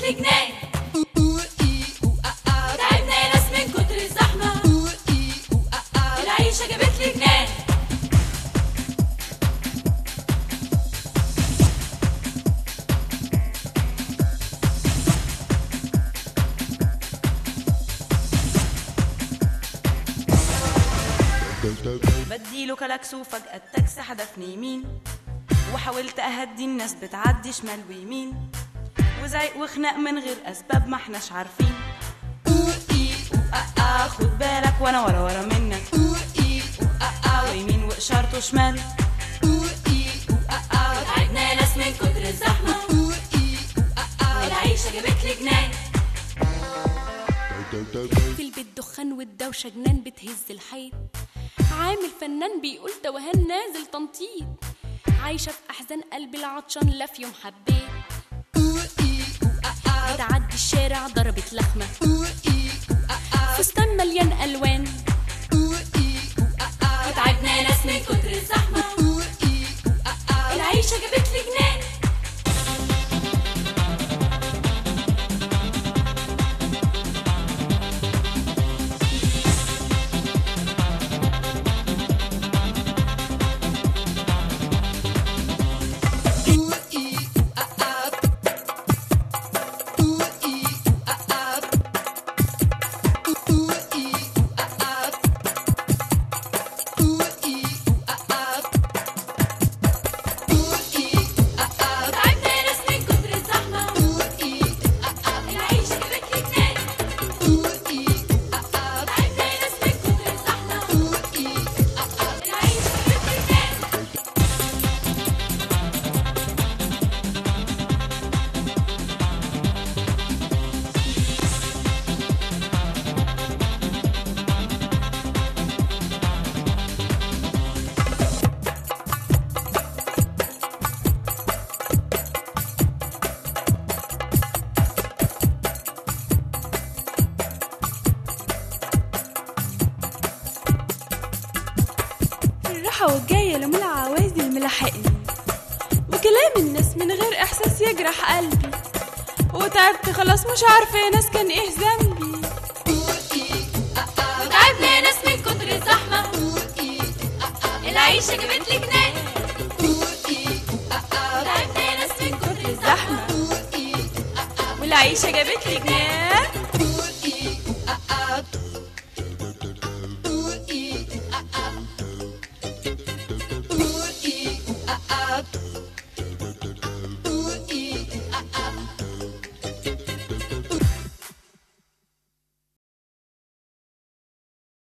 لي جنان تعبنا يا ناس من كتر الزحمة العيشة جابت لي جنان بديله كلاكس وفجأة التاكسي حدفني يمين وحاولت أهدي الناس بتعدي شمال ويمين وزعيق وخناق من غير أسباب ما احناش عارفين آه خد بالك وانا ورا ورا منك ويمين وإشارته شمال تعبنا يا ناس من كتر الزحمة العيشة جابت لي جنان في البيت دخان والدوشة جنان بتهز الحيط عامل فنان بيقول توهان نازل تنطيط عايشة في أحزان قلبي العطشان لا في يوم حبيت بتعدي الشارع ضربت لخمة فستان مليان ألوان تعبنا يا ناس من كتر الزحمة العيشة جابت لي جنان تعبنا يا ناس من كتر الزحمة العيشة جابت لي جنان تعبنا يا ناس من كتر الزحمة العيشة جابت لي جنان الراحة والجاية لم العوازل ملاحقني وكلام الناس من غير إحساس يجرح قلبي وتعبت خلاص مش عارفة يا ناس كان إيه ذنبي تعبنا يا ناس من كتر الزحمة العيشة جابت لي جنان تعبنا يا ناس من كتر الزحمة والعيشة جابت لي جنان